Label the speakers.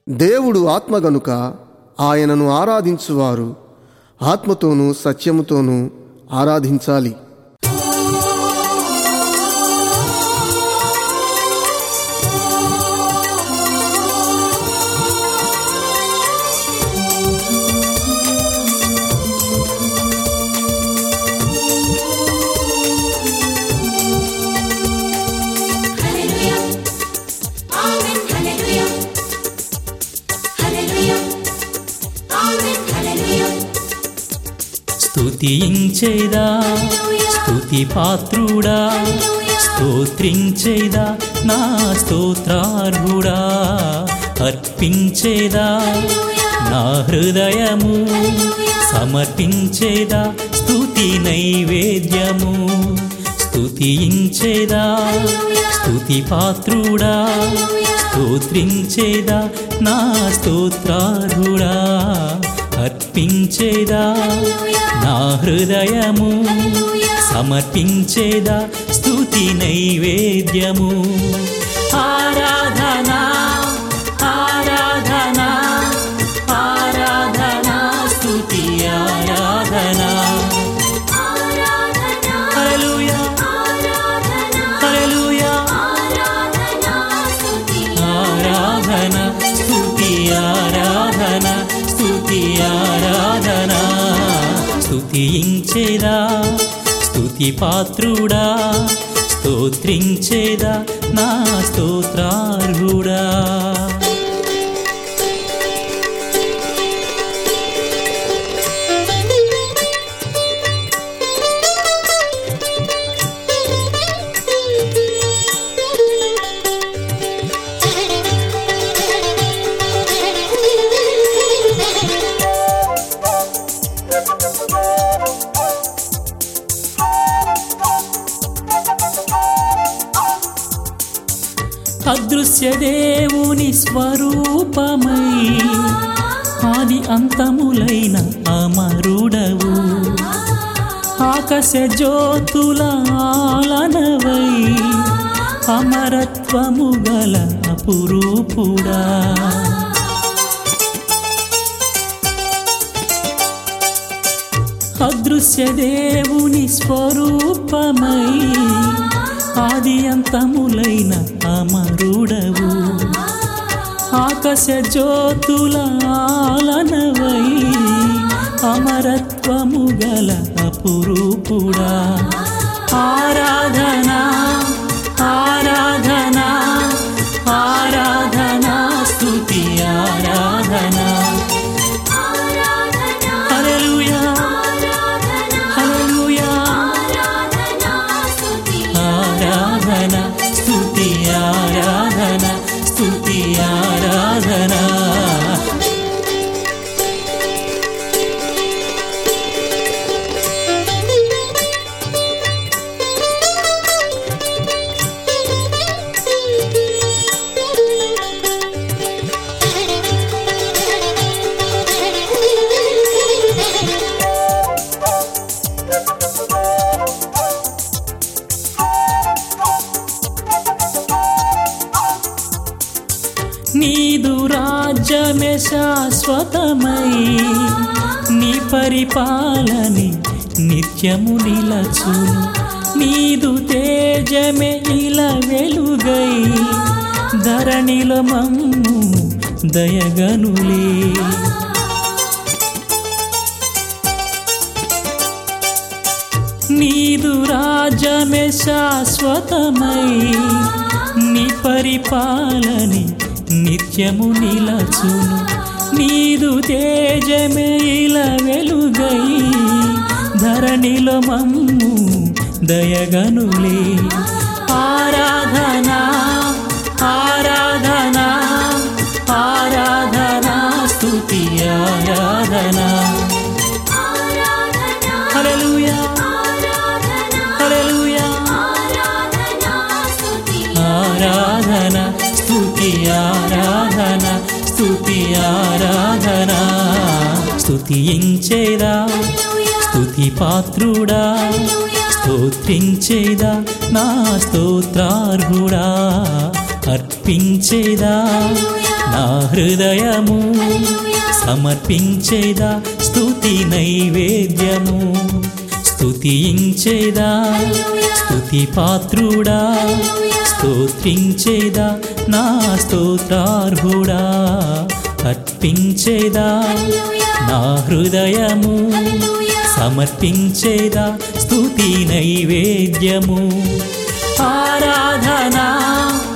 Speaker 1: దేవుడు ఆత్మ గనుక ఆయనను ఆరాధించువారు ఆత్మతోనూ సత్యముతోనూ ఆరాధించాలి
Speaker 2: Hallelujah. Amen. Hallelujah. Hallelujah. Amen. Hallelujah.
Speaker 3: స్తుతించేదా స్తుతి పాత్రుడా స్తోత్రించేదా నా స్తోత్రార్హుడా అర్పించేదా నా హృదయము సమర్పించేదా స్తుతి నైవేద్యము స్తుతించేదా స్తుతి పాత్రుడా స్తోత్రించేదా నా స్తోత్రార్హుడా అర్పించేదా నా హృదయము సమర్పించేదా స్తుతి నైవేద్యము ఆరాధనా ఆరాధనా ఆరాధనా స్తుతి ఆరాధనా హల్లెలూయా హల్లెలూయా ఆరాధన స్తుతి ఆరాధన స్తుతి ఆరాధన స్తుతించేదా స్తుతి పాత్రుడా స్తోత్రించేదా నా స్తోత్రార్హుడా అదృశ్య దేవుని స్వరూపమై ఆది అంతములైన అమరుడవు ఆకాశ జ్యోతుల ఆలనవై అమరత్వము గల అపురూపుడా అదృశ్య దేవుని స్వరూపమై ఆది అంతములైన అమరుడవు ఆకాశ జ్యోతుల ఆలనవై అమరత్వము గల అపురూపుడా ఆరాధనా ఆరాధనా ఆరాధనా స్తుతి ఆరాధనా హల్లెలూయా హల్లెలూయా ఆరాధన స్తుతి ఆరాధన స్తుతి ఆరాధన నీదు రాజ్యమే శాశ్వతమై నీ పరిపాలని నిత్యము నిలచును నీదు తేజమే ఇలా వెలుగై ధరణిలో మమ్ము దయగనులే నీదు రాజ్యమే శాశ్వతమై నీ పరిపాలని నిత్యము నిలచును నీదు తేజమే ఇలా వెలుగై ధరణిలో మమ్ము దయగనులే ఆరాధనా ఆరాధనా ఆరాధనా స్తుతి ఆరాధనా హల్లెలూయా హల్లెలూయా ఆరాధన స్తుతి ఆరాధన స్తుతి ఆరాధన స్తుతించేదా స్తుతి పాత్రుడా స్తోత్రించేదా నా స్తోత్రార్హుడా అర్పించేదా నా నా హృదయము సమర్పించేదా స్తుతి నైవేద్యము స్తుతించేదా స్తుతి పాత్రుడా స్తోత్రించేదా నా స్తోత్రార్హుడా అర్పించేదా నా హృదయము సమర్పించేదా స్తుతి నైవేద్యము ఆరాధనా